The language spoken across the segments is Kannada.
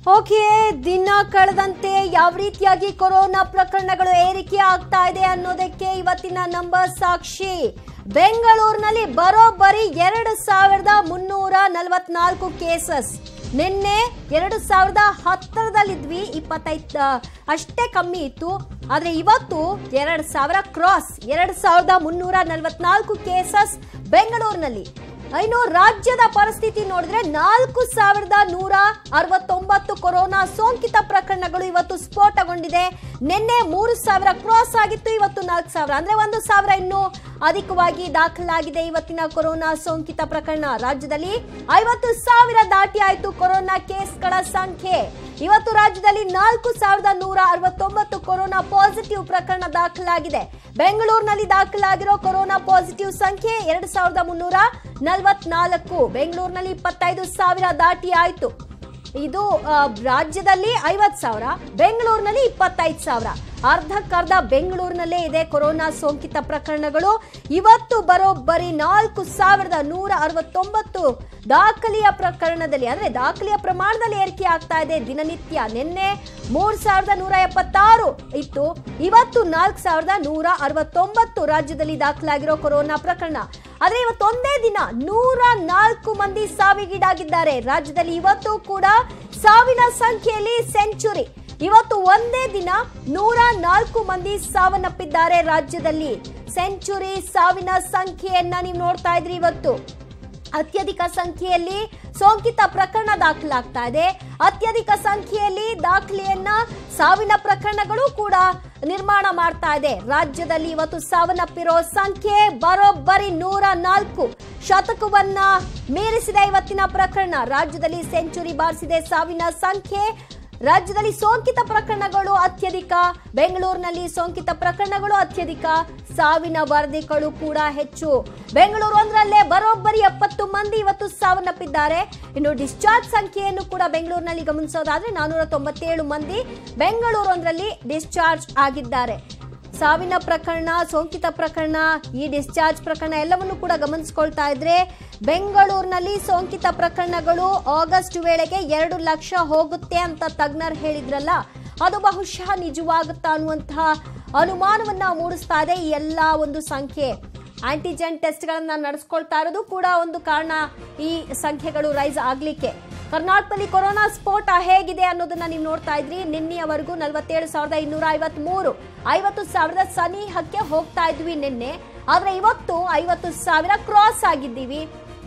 ಓಕೆ ದಿನ ಕಳೆದಂತೆ ಯಾವ ರೀತಿಯಾಗಿ ಕೊರೋನಾ ಪ್ರಕರಣಗಳು ಏರಿಕೆ ಆಗ್ತಾ ಇದೆ ಅನ್ನೋದಕ್ಕೆ ಇವತ್ತಿನ ನಂಬರ್ ಸಾಕ್ಷಿ ಬೆಂಗಳೂರಿನಲ್ಲಿ ಬರೋಬ್ಬರಿ ಎರಡು ಸಾವಿರದ ಮುನ್ನೂರ ನಲವತ್ನಾಲ್ಕು ಕೇಸಸ್ ನಿನ್ನೆ ಎರಡು ಸಾವಿರದ ಹತ್ತರದಲ್ಲಿದ್ವಿ ಇಪ್ಪತ್ತೈದು ಅಷ್ಟೇ ಕಮ್ಮಿ ಇತ್ತು ಆದ್ರೆ ಇವತ್ತು ಎರಡು ಸಾವಿರ ಕ್ರಾಸ್ ಎರಡು ಸಾವಿರದ ಮುನ್ನೂರ ನಲವತ್ನಾಲ್ಕು ಕೇಸಸ್ ಬೆಂಗಳೂರಿನಲ್ಲಿ ಇನ್ನು ರಾಜ್ಯದ ಪರಿಸ್ಥಿತಿ ನೋಡಿದ್ರೆ ನಾಲ್ಕು ಸಾವಿರದ ನೂರ ಅರವತ್ತೊಂಬತ್ತು ಕೊರೋನಾ ಸೋಂಕಿತ ಪ್ರಕರಣಗಳು ಇವತ್ತು ಸ್ಫೋಟಗೊಂಡಿದೆ ನಿನ್ನೆ ಮೂರು ಸಾವಿರ ಕ್ರಾಸ್ ಆಗಿತ್ತು ಇವತ್ತು ನಾಲ್ಕು ಸಾವಿರ ಅಂದ್ರೆ ಒಂದು ಸಾವಿರ ಇನ್ನು ಅಧಿಕವಾಗಿ ದಾಖಲಾಗಿದೆ ಇವತ್ತಿನ ಕೊರೋನಾ ಸೋಂಕಿತ ಪ್ರಕರಣ ರಾಜ್ಯದಲ್ಲಿ ಐವತ್ತು ಸಾವಿರ ದಾಟಿ ಆಯ್ತು ಕೊರೋನಾ ಕೇಸ್ಗಳ ಸಂಖ್ಯೆ ಇವತ್ತು ರಾಜ್ಯದಲ್ಲಿ ನಾಲ್ಕು ಸಾವಿರದ ನೂರ ಅರವತ್ತೊಂಬತ್ತು ಕೊರೋನಾ ಪಾಸಿಟಿವ್ ಪ್ರಕರಣ ದಾಖಲಾಗಿದೆ ಬೆಂಗಳೂರಿನಲ್ಲಿ ದಾಖಲಾಗಿರೋ ಕೊರೋನಾ ಪಾಸಿಟಿವ್ ಸಂಖ್ಯೆ ಎರಡು ಸಾವಿರದ ಮುನ್ನೂರ ನಲವತ್ನಾಲ್ಕು ಬೆಂಗಳೂರಿನಲ್ಲಿ ಇಪ್ಪತ್ತೈದು ಸಾವಿರ ದಾಟಿ ಆಯ್ತು ಇದು ಆ, ರಾಜ್ಯದಲ್ಲಿ ಐವತ್ ಸಾವಿರ ಬೆಂಗಳೂರಿನಲ್ಲಿ ಇಪ್ಪತ್ತೈದು ಸಾವಿರ ಅರ್ಧಕ್ಕರ್ಧ ಬೆಂಗಳೂರಿನಲ್ಲೇ ಇದೆ ಕೊರೋನಾ ಸೋಂಕಿತ ಪ್ರಕರಣಗಳು ಇವತ್ತು ಬರೋಬ್ಬರಿ ನಾಲ್ಕು ಸಾವಿರದ ನೂರ ಅರವತ್ತೊಂಬತ್ತು ದಾಖಲೆಯ ಪ್ರಕರಣದಲ್ಲಿ ಅಂದ್ರೆ ದಾಖಲೆಯ ಪ್ರಮಾಣದಲ್ಲಿ ಏರಿಕೆ ಆಗ್ತಾ ಇದೆ ದಿನನಿತ್ಯ ನಿನ್ನೆ ಮೂರ್ ಸಾವಿರದ ನೂರ ಎಪ್ಪತ್ತಾರು ಇತ್ತು ಇವತ್ತು ನಾಲ್ಕು ಸಾವಿರದ ನೂರ ಅರವತ್ತೊಂಬತ್ತು ರಾಜ್ಯದಲ್ಲಿ ದಾಖಲಾಗಿರೋ ಕೊರೋನಾ ಪ್ರಕರಣ ಆದ್ರೆ ಇವತ್ತೊಂದೇ ದಿನ ನೂರ ನಾಲ್ಕು ಮಂದಿ ಸಾವಿಗೀಡಾಗಿದ್ದಾರೆ ರಾಜ್ಯದಲ್ಲಿ ಇವತ್ತು ಕೂಡ ಸಾವಿನ ಸಂಖ್ಯೆಯಲ್ಲಿ ಸೆಂಚುರಿ ಇವತ್ತು ಒಂದೇ ದಿನ ನೂರ ನಾಲ್ಕು ಮಂದಿ ಸಾವನ್ನಪ್ಪಿದ್ದಾರೆ ರಾಜ್ಯದಲ್ಲಿ ಸೆಂಚುರಿ ಸಾವಿನ ಸಂಖ್ಯೆಯನ್ನ ನೀವು ನೋಡ್ತಾ ಇದ್ರಿ ಇವತ್ತು ಅತ್ಯಧಿಕ ಸಂಖ್ಯೆಯಲ್ಲಿ ಸೋಂಕಿತ ಪ್ರಕರಣ ದಾಖಲಾಗ್ತಾ ಇದೆ ಅತ್ಯಧಿಕ ಸಂಖ್ಯೆಯಲ್ಲಿ ದಾಖಲೆಯನ್ನ ಸಾವಿನ ಪ್ರಕರಣಗಳು ಕೂಡ ನಿರ್ಮಾಣ ಮಾಡ್ತಾ ಇದೆ ರಾಜ್ಯದಲ್ಲಿ ಇವತ್ತು ಸಾವನ್ನಪ್ಪಿರೋ ಸಂಖ್ಯೆ ಬರೋಬ್ಬರಿ ನೂರ ನಾಲ್ಕು ಶತಕವನ್ನ ಮೀರಿಸಿದೆ ಇವತ್ತಿನ ಪ್ರಕರಣ ರಾಜ್ಯದಲ್ಲಿ ಸೆಂಚುರಿ ಬಾರಿಸಿದೆ ಸಾವಿನ ಸಂಖ್ಯೆ ರಾಜ್ಯದಲ್ಲಿ ಸೋಂಕಿತ ಪ್ರಕರಣಗಳು ಅತ್ಯಧಿಕ ಬೆಂಗಳೂರಿನಲ್ಲಿ ಸೋಂಕಿತ ಪ್ರಕರಣಗಳು ಅತ್ಯಧಿಕ ಸಾವಿನ ವರದಿಗಳು ಕೂಡ ಹೆಚ್ಚು ಬೆಂಗಳೂರು ಒಂದರಲ್ಲೇ ಬರೋಬ್ಬರಿ ಎಪ್ಪತ್ತು ಮಂದಿ ಇವತ್ತು ಸಾವನ್ನಪ್ಪಿದ್ದಾರೆ ಇನ್ನು ಡಿಸ್ಚಾರ್ಜ್ ಸಂಖ್ಯೆಯನ್ನು ಕೂಡ ಬೆಂಗಳೂರಿನಲ್ಲಿ ಗಮನಿಸೋದಾದ್ರೆ ನಾನೂರ ತೊಂಬತ್ತೇಳು ಮಂದಿ ಬೆಂಗಳೂರು ಒಂದರಲ್ಲಿ ಡಿಸ್ಚಾರ್ಜ್ ಆಗಿದ್ದಾರೆ ಸಾವಿನ ಪ್ರಕರಣ ಸೋಂಕಿತ ಪ್ರಕರಣ ಈ ಡಿಸ್ಚಾರ್ಜ್ ಪ್ರಕರಣ ಎಲ್ಲವನ್ನು ಕೂಡ ಗಮನಿಸ್ಕೊಳ್ತಾ ಇದ್ರೆ ಬೆಂಗಳೂರಿನಲ್ಲಿ ಸೋಂಕಿತ ಪ್ರಕರಣಗಳು ಆಗಸ್ಟ್ ವೇಳೆಗೆ ಎರಡು ಲಕ್ಷ ಹೋಗುತ್ತೆ ಅಂತ ತಜ್ಞರು ಹೇಳಿದ್ರಲ್ಲ ಅದು ಬಹುಶಃ ನಿಜವಾಗುತ್ತಾ ಅನ್ನುವಂತಹ ಅನುಮಾನವನ್ನ ಮೂಡಿಸ್ತಾ ಇದೆ ಈ ಎಲ್ಲ ಒಂದು ಸಂಖ್ಯೆ ಆಂಟಿಜೆನ್ ಟೆಸ್ಟ್ಗಳನ್ನ ನಡೆಸ್ಕೊಳ್ತಾ ಇರೋದು ಕೂಡ ಒಂದು ಕಾರಣ ಈ ಸಂಖ್ಯೆಗಳು ರೈಸ್ ಆಗ್ಲಿಕ್ಕೆ ಕರ್ನಾಟಕದಲ್ಲಿ ಕೊರೋನಾ ಸ್ಫೋಟ ಹೇಗಿದೆ ಅನ್ನೋದನ್ನ ನೀವು ನೋಡ್ತಾ ಇದ್ರಿ ನಿನ್ನೆಯವರೆಗೂ ನಲವತ್ತೇಳು ಸಾವಿರದ ಇನ್ನೂರ ಐವತ್ ಮೂರು ಐವತ್ತು ಸಾವಿರದ ಸನಿಹಕ್ಕೆ ಹೋಗ್ತಾ ಇದ್ವಿ ನಿನ್ನೆ ಆದ್ರೆ ಇವತ್ತು ಐವತ್ತು ಸಾವಿರ ಕ್ರಾಸ್ ಆಗಿದ್ದೀವಿ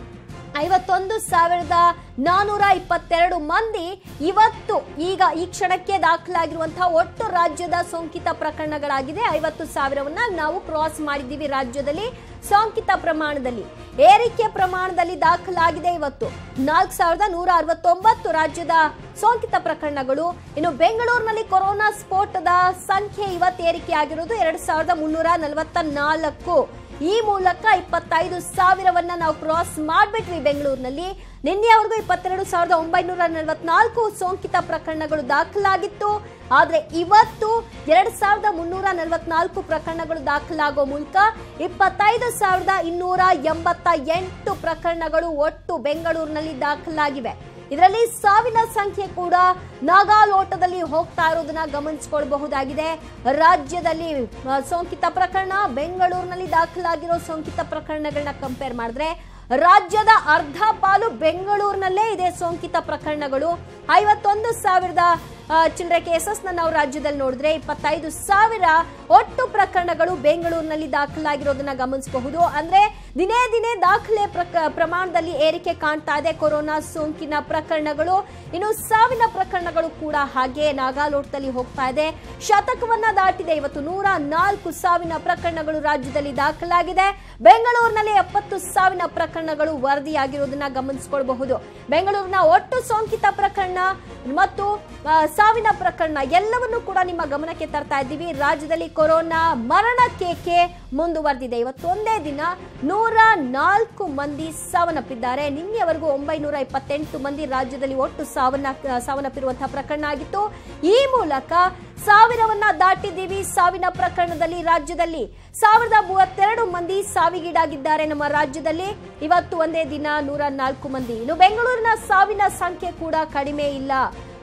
ಐವತ್ತೊಂದು ಸಾವಿರದ ನಾನೂರ ಇಪ್ಪತ್ತೆರಡು ಮಂದಿ ಇವತ್ತು ಈಗ ಈ ಕ್ಷಣಕ್ಕೆ ದಾಖಲಾಗಿರುವಂತಹ ಒಟ್ಟು ರಾಜ್ಯದ ಸೋಂಕಿತ ಪ್ರಕರಣಗಳಾಗಿದೆ ಐವತ್ತು ಸಾವಿರವನ್ನ ನಾವು ಕ್ರಾಸ್ ಮಾಡಿದ್ದೀವಿ ರಾಜ್ಯದಲ್ಲಿ ಸೋಂಕಿತ ಪ್ರಮಾಣದಲ್ಲಿ ಏರಿಕೆ ಪ್ರಮಾಣದಲ್ಲಿ ದಾಖಲಾಗಿದೆ ಇವತ್ತು ನಾಲ್ಕು ಸಾವಿರದ ನೂರ ಅರವತ್ತೊಂಬತ್ತು ರಾಜ್ಯದ ಸೋಂಕಿತ ಪ್ರಕರಣಗಳು ಇನ್ನು ಬೆಂಗಳೂರಿನಲ್ಲಿ ಕೊರೋನಾ ಸ್ಫೋಟದ ಸಂಖ್ಯೆ ಇವತ್ತು ಏರಿಕೆ ಆಗಿರೋದು ಎರಡು ಸಾವಿರದ ಮುನ್ನೂರ ನಲವತ್ತ ನಾಲ್ಕು ಈ ಮೂಲಕ ಇಪ್ಪತ್ತೈದು ಸಾವಿರವನ್ನ ನಾವು ಕ್ರಾಸ್ ಮಾಡ್ಬಿಟ್ವಿ ಬೆಂಗಳೂರಿನಲ್ಲಿ ನಿನ್ನೆವರೆಗೂ ಇಪ್ಪತ್ತೆರಡು ಸಾವಿರದ ಒಂಬೈನೂರ ನಲವತ್ನಾಲ್ಕು ಸೋಂಕಿತ ಪ್ರಕರಣಗಳು ದಾಖಲಾಗಿತ್ತು ಆದ್ರೆ ಇವತ್ತು ಎರಡ್ ಸಾವಿರದ ಮುನ್ನೂರ ನಲವತ್ನಾಲ್ಕು ಪ್ರಕರಣಗಳು ದಾಖಲಾಗೋ ಮೂಲಕ ಇಪ್ಪತ್ತೈದು ಸಾವಿರದ ಇನ್ನೂರ ಎಂಬತ್ತ ಎಂಟು ಪ್ರಕರಣಗಳು ಒಟ್ಟು ಬೆಂಗಳೂರಿನಲ್ಲಿ ದಾಖಲಾಗಿವೆ ಇದರಲ್ಲಿ ಸಾವಿನ ಸಂಖ್ಯೆ ಕೂಡ ನಾಗಾಲೋಟದಲ್ಲಿ ಹೋಗ್ತಾ ಇರೋದನ್ನ ಗಮನಿಸಿಕೊಳ್ಳಬಹುದಾಗಿದೆ ರಾಜ್ಯದಲ್ಲಿ ಆ, ಸೋಂಕಿತ ಪ್ರಕರಣ ಬೆಂಗಳೂರಿನಲ್ಲಿ ದಾಖಲಾಗಿರೋ ಸೋಂಕಿತ ಪ್ರಕರಣಗಳನ್ನ ಕಂಪೇರ್ ಮಾಡಿದ್ರೆ ರಾಜ್ಯದ ಅರ್ಧ ಪಾಲು ಬೆಂಗಳೂರಿನಲ್ಲೇ ಇದೆ ಸೋಂಕಿತ ಪ್ರಕರಣಗಳು ಐವತ್ತೊಂದು ಸಾವಿರದ ಆ, ಚಿಲ್ಲರೆ ಕೇಸಸ್ ನಾವು ರಾಜ್ಯದಲ್ಲಿ ನೋಡಿದ್ರೆ ಇಪ್ಪತ್ತೈದು ಸಾವಿರ ಒಟ್ಟು ಪ್ರಕರಣಗಳು ಬೆಂಗಳೂರಿನಲ್ಲಿ ದಾಖಲಾಗಿರೋದನ್ನ ಗಮನಿಸಬಹುದು ಅಂದ್ರೆ ದಿನೇ ದಿನೇ ದಾಖಲೆ ಪ್ರಕ- ಪ್ರಮಾಣದಲ್ಲಿ ಏರಿಕೆ ಕಾಣ್ತಾ ಇದೆ ಕೊರೋನಾ ಸೋಂಕಿನ ಪ್ರಕರಣಗಳು ಇನ್ನು ಸಾವಿನ ಪ್ರಕರಣಗಳು ಕೂಡ ಹಾಗೆ ನಾಗಾಲೋಟದಲ್ಲಿ ಹೋಗ್ತಾ ಇದೆ ಶತಕವನ್ನ ದಾಟಿದೆ ಇವತ್ತು ನೂರ ನಾಲ್ಕು ಸಾವಿನ ಪ್ರಕರಣಗಳು ರಾಜ್ಯದಲ್ಲಿ ದಾಖಲಾಗಿದೆ ಬೆಂಗಳೂರಿನಲ್ಲಿ ಎಪ್ಪತ್ತು ಸಾವಿನ ಪ್ರಕರಣಗಳು ವರದಿಯಾಗಿರೋದನ್ನ ಗಮನಿಸಿಕೊಳ್ಳಬಹುದು ಬೆಂಗಳೂರಿನ ಒಟ್ಟು ಸೋಂಕಿತ ಪ್ರಕರಣ ಮತ್ತು ಆ, ಸಾವಿನ ಪ್ರಕರಣ ಎಲ್ಲವನ್ನು ಕೂಡ ನಿಮ್ಮ ಗಮನಕ್ಕೆ ತರ್ತಾ ಇದ್ದೀವಿ ರಾಜ್ಯದಲ್ಲಿ ಕೊರೋನಾ ಮರಣ ಕೇಕೆ ಮುಂದುವರೆದಿದೆ ಇವತ್ತು ಒಂದೇ ದಿನ ನೂರ ನಾಲ್ಕು ಮಂದಿ ಸಾವನ್ನಪ್ಪಿದ್ದಾರೆ ನಿನ್ನೆವರೆಗೂ ಒಂಬೈನೂರ ಇಪ್ಪತ್ತೆಂಟು ಮಂದಿ ರಾಜ್ಯದಲ್ಲಿ ಒಟ್ಟು ಸಾವನ್ನ ಸಾವನ್ನಪ್ಪಿರುವಂತಹ ಪ್ರಕರಣ ಆಗಿತ್ತು ಈ ಮೂಲಕ ಸಾವಿರವನ್ನ ದಾಟಿದ್ದೀವಿ ಸಾವಿನ ಪ್ರಕರಣದಲ್ಲಿ ರಾಜ್ಯದಲ್ಲಿ ಸಾವಿರದ ಮೂವತ್ತೆರಡು ಮಂದಿ ಸಾವಿಗೀಡಾಗಿದ್ದಾರೆ ನಮ್ಮ ರಾಜ್ಯದಲ್ಲಿ ಇವತ್ತು ಒಂದೇ ದಿನ ನೂರ ನಾಲ್ಕು ಮಂದಿ ಇನ್ನು ಬೆಂಗಳೂರಿನ ಸಾವಿನ ಸಂಖ್ಯೆ ಕೂಡ ಕಡಿಮೆ ಇಲ್ಲ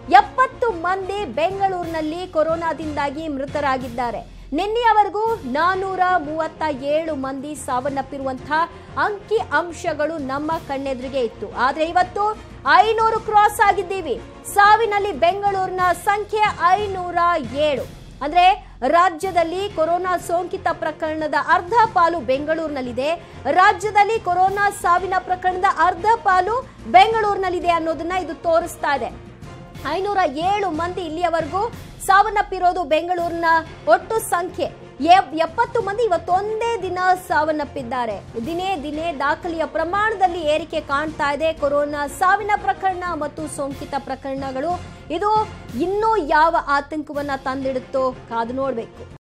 ಎಪ್ಪತ್ತು ಮಂದಿ ಬೆಂಗಳೂರಿನಲ್ಲಿ ಕೊರೋನಾದಿಂದಾಗಿ ಮೃತರಾಗಿದ್ದಾರೆ ನಿನ್ನೆಯವರೆಗೂ ನಾನೂರ ಮೂವತ್ತ ಏಳು ಮಂದಿ ಸಾವನ್ನಪ್ಪಿರುವಂತಹ ಅಂಕಿ ಅಂಶಗಳು ನಮ್ಮ ಕಣ್ಣೆದುರಿಗೆ ಇತ್ತು ಆದ್ರೆ ಇವತ್ತು ಐನೂರು ಕ್ರಾಸ್ ಆಗಿದ್ದೀವಿ ಸಾವಿನಲ್ಲಿ ಬೆಂಗಳೂರಿನ ಸಂಖ್ಯೆ ಐನೂರ ಏಳು ಅಂದ್ರೆ ರಾಜ್ಯದಲ್ಲಿ ಕೊರೋನಾ ಸೋಂಕಿತ ಪ್ರಕರಣದ ಅರ್ಧ ಪಾಲು ಬೆಂಗಳೂರಿನಲ್ಲಿದೆ ರಾಜ್ಯದಲ್ಲಿ ಕೊರೋನಾ ಸಾವಿನ ಪ್ರಕರಣದ ಅರ್ಧ ಪಾಲು ಬೆಂಗಳೂರಿನಲ್ಲಿದೆ ಅನ್ನೋದನ್ನ ಇದು ತೋರಿಸ್ತಾ ಇದೆ ಐನೂರ ಏಳು ಮಂದಿ ಇಲ್ಲಿಯವರೆಗೂ ಸಾವನ್ನಪ್ಪಿರೋದು ಬೆಂಗಳೂರಿನ ಒಟ್ಟು ಸಂಖ್ಯೆ ಎ- ಎಪ್ಪತ್ತು ಮಂದಿ ಇವತ್ತೊಂದೇ ದಿನ ಸಾವನ್ನಪ್ಪಿದ್ದಾರೆ ದಿನೇ ದಿನೇ ದಾಖಲೆಯ ಪ್ರಮಾಣದಲ್ಲಿ ಏರಿಕೆ ಕಾಣ್ತಾ ಇದೆ ಕೊರೋನಾ ಸಾವಿನ ಪ್ರಕರಣ ಮತ್ತು ಸೋಂಕಿತ ಪ್ರಕರಣಗಳು ಇದು ಇನ್ನೂ ಯಾವ ಆತಂಕವನ್ನ ತಂದಿಡುತ್ತೋ ಕಾದು ನೋಡಬೇಕು